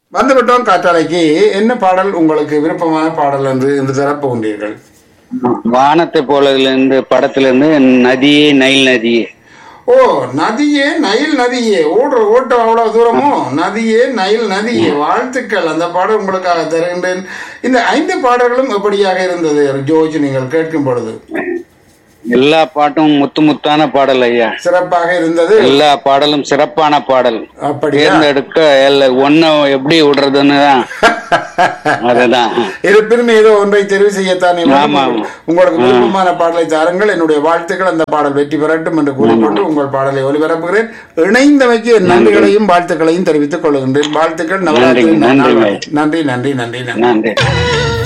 வந்துவிட்டோம் காற்றாலைக்கு என்ன பாடல் உங்களுக்கு விருப்பமான பாடல் என்று இன்று தரப்போகின்றீர்கள் வானத்தை போலதிலிருந்து படத்திலிருந்து நதியே நைல் நதியே ஓ நதியே நைல் நதியே ஓடுற ஓட்டம் அவ்வளவு தூரமோ நதியே நைல் நதியே வாழ்த்துக்கள் அந்த பாடல் உங்களுக்காக தருகின்றேன் இந்த ஐந்து பாடல்களும் எப்படியாக இருந்தது ஜோஜ் நீங்கள் கேட்கும் பொழுது எல்லா பாட்டும் முத்து முத்தான பாடல் ஐயா சிறப்பாக இருந்தது எல்லா பாடலும் சிறப்பான பாடல் அப்படியா தேர்ந்தெடுக்க எல்லா- ஒன்ன எப்படி விடுறதுன்னு தான் அதுதான் இருப்பினும் ஏதோ ஒன்றை தெரிவு செய்யத்தான் ஆமா, ஆமா. உங்களுக்கு விருப்பமான பாடலை தாருங்கள் என்னுடைய வாழ்த்துக்கள் அந்த பாடல் வெற்றி பெறட்டும் என்று கூறிக்கொண்டு உங்கள் பாடலை ஒலிபரப்புகிறேன் இணைந்தமைக்கு என் நன்றிகளையும் வாழ்த்துக்களையும் தெரிவித்துக் கொள்கின்றேன் வாழ்த்துக்கள் நவராத்திரி நன்றி, நன்னாள் நன்றி. நன்றி நன்றி நன்றி நன்றி நன்றி